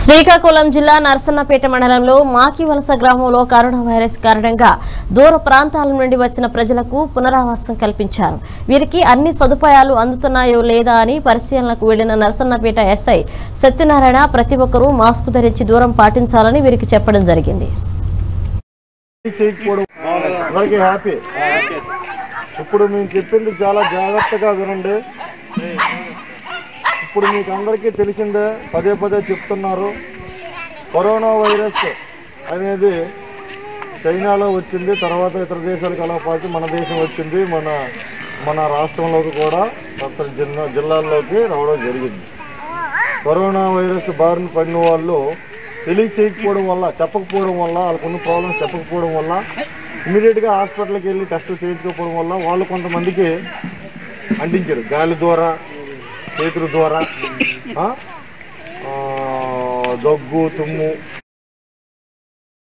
శ్రీకాకుళం జిల్లా నరసన్నపేట మండలంలో మాకివలస గ్రామంలో కరోనా వైరస్ కారణంగా దూర ప్రాంతాల నుండి వచ్చిన ప్రజలకు పునరావాసం కల్పించారు వీరికి అన్ని సదుపాయాలు అందుతున్నాయో లేదా అని పరిశీలనకు వెళ్లిన నరసన్నపేట ఎస్ఐ సత్యనారాయణ ప్రతి ఒక్కరూ మాస్క్ ధరించి దూరం పాటించాలని వీరికి చెప్పడం జరిగింది చేయకపోవడం అందరికీ హ్యాపీ ఇప్పుడు మేము చెప్పింది చాలా జాగ్రత్తగా వినండి ఇప్పుడు మీకు అందరికీ తెలిసిందే పదే పదే చెప్తున్నారు కరోనా వైరస్ అనేది చైనాలో వచ్చింది తర్వాత ఇతర దేశాలకు అలా పాటి మన దేశం వచ్చింది మన మన రాష్ట్రంలోకి కూడా కొత్త జిల్లా జిల్లాల్లోకి రావడం జరిగింది కరోనా వైరస్ బారిన పడిన వాళ్ళు తెలియచేయకపోవడం వల్ల చెప్పకపోవడం వల్ల వాళ్ళకున్న ప్రాబ్లమ్స్ చెప్పకపోవడం వల్ల ఇమీడియట్గా హాస్పిటల్కి వెళ్ళి టెస్టులు చేయించుకోకపోవడం వల్ల వాళ్ళు కొంతమందికి అంటించారు గాలి ద్వారా చేతుల ద్వారా ఆ, ఆ, దగ్గు తుమ్ము